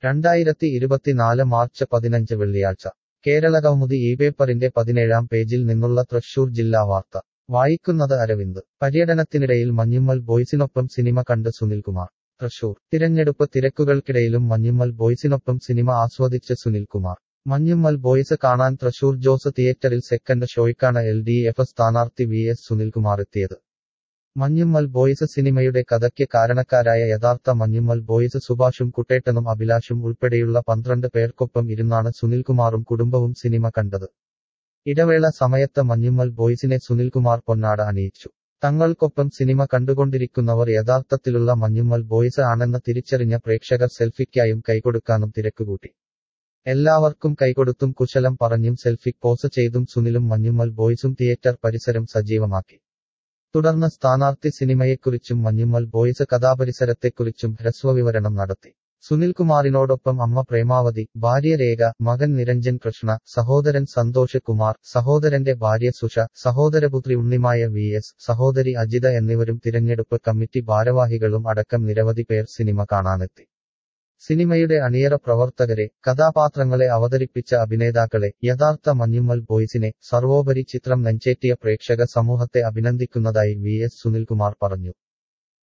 രണ്ടായിരത്തി ഇരുപത്തിനാല് മാർച്ച് പതിനഞ്ച് വെള്ളിയാഴ്ച കേരളകൗമുദി ഈ പേപ്പറിന്റെ പതിനേഴാം പേജിൽ നിന്നുള്ള തൃശൂർ ജില്ലാ വാർത്ത വായിക്കുന്നത് അരവിന്ദ് പര്യടനത്തിനിടയിൽ മഞ്ഞുമ്മൽ ബോയ്സിനൊപ്പം സിനിമ കണ്ട് സുനിൽകുമാർ തൃശൂർ തിരഞ്ഞെടുപ്പ് തിരക്കുകൾക്കിടയിലും മഞ്ഞുമ്മൽ ബോയ്സിനൊപ്പം സിനിമ ആസ്വദിച്ച് സുനിൽകുമാർ മഞ്ഞുമ്മൽ ബോയ്സ് കാണാൻ തൃശൂർ ജോസ് തിയേറ്ററിൽ സെക്കൻഡ് ഷോയ്ക്കാണ് എൽ ഡി എഫ് സ്ഥാനാർത്ഥി വി എസ് സുനിൽകുമാർ എത്തിയത് മഞ്ഞുമ്മൽ ബോയ്സ് സിനിമയുടെ കഥയ്ക്ക് കാരണക്കാരായ യഥാർത്ഥ മഞ്ഞുമ്മൽ ബോയ്സ് സുഭാഷും കുട്ടേട്ടനും അഭിലാഷും ഉൾപ്പെടെയുള്ള പന്ത്രണ്ട് പേർക്കൊപ്പം ഇരുന്നാണ് സുനിൽകുമാറും കുടുംബവും സിനിമ കണ്ടത് ഇടവേള സമയത്ത് മഞ്ഞുമ്മൽ ബോയ്സിനെ സുനിൽകുമാർ പൊന്നാട അണിയിച്ചു തങ്ങൾക്കൊപ്പം സിനിമ കണ്ടുകൊണ്ടിരിക്കുന്നവർ യഥാർത്ഥത്തിലുള്ള മഞ്ഞുമ്മൽ ബോയ്സ് ആണെന്ന് തിരിച്ചറിഞ്ഞ പ്രേക്ഷകർ സെൽഫിക്കായും കൈകൊടുക്കാനും തിരക്കുകൂട്ടി എല്ലാവർക്കും കൈകൊടുത്തും കുശലം പറഞ്ഞും സെൽഫി പോസ് ചെയ്തും സുനിലും മഞ്ഞുമ്മൽ ബോയ്സും തിയേറ്റർ പരിസരം സജീവമാക്കി തുടർന്ന് സ്ഥാനാർത്ഥി സിനിമയെക്കുറിച്ചും മഞ്ഞുമ്മൽ ബോയ്സ് കഥാപരിസരത്തെക്കുറിച്ചും ഹ്രസ്വവിവരണം നടത്തി സുനിൽകുമാറിനോടൊപ്പം അമ്മ പ്രേമാവതി ഭാര്യ രേഖ മകൻ നിരഞ്ജൻ കൃഷ്ണ സഹോദരൻ സന്തോഷ് കുമാർ സഹോദരന്റെ ഭാര്യ സുഷ സഹോദരപുത്രി ഉണ്ണിമായ വി എസ് സഹോദരി അജിത എന്നിവരും തിരഞ്ഞെടുപ്പ് കമ്മിറ്റി ഭാരവാഹികളും അടക്കം നിരവധി പേർ സിനിമ കാണാനെത്തി സിനിമയുടെ അണിയറ പ്രവർത്തകരെ കഥാപാത്രങ്ങളെ അവതരിപ്പിച്ച അഭിനേതാക്കളെ യഥാർത്ഥ മഞ്ഞുമ്മൽ ബോയ്സിനെ സർവോപരി ചിത്രം നെഞ്ചേറ്റിയ പ്രേക്ഷക സമൂഹത്തെ അഭിനന്ദിക്കുന്നതായി വി എസ് സുനിൽകുമാർ പറഞ്ഞു